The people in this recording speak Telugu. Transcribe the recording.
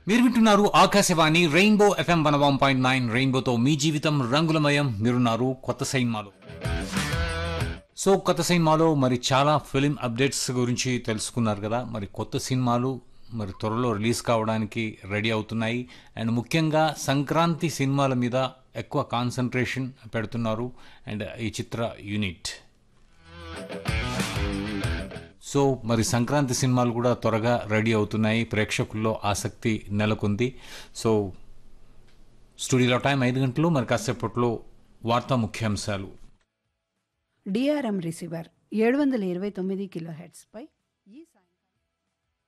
మీరు వింటున్నారు Akashvani rainbow FM one one point nine రెయిన్బోతో మీ జీవితం రంగులమయం మీరున్నారు కొత్త సినిమాలో సో కొత్త సినిమాలో మరి చాలా ఫిలిం అప్డేట్స్ గురించి తెలుసుకున్నారు కదా మరి కొత్త సినిమాలు మరి త్వరలో రిలీజ్ కావడానికి రెడీ అవుతున్నాయి అండ్ ముఖ్యంగా సంక్రాంతి సినిమాల మీద ఎక్కువ కాన్సన్ట్రేషన్ పెడుతున్నారు అండ్ ఈ చిత్ర యూనిట్ సో మరి సంక్రాంతి సినిమాలు కూడా త్వరగా రెడీ అవుతున్నాయి ప్రేక్షకుల్లో ఆసక్తి నెలకొంది సో స్టూడియోలో టైం ఐదు గంటలు మరి కాసేపట్లో వార్తా ముఖ్యాంశాలు డిఆర్ఎం రిసీవర్ ఏడు వందల ఇరవై తొమ్మిది కిలో హెడ్స్పై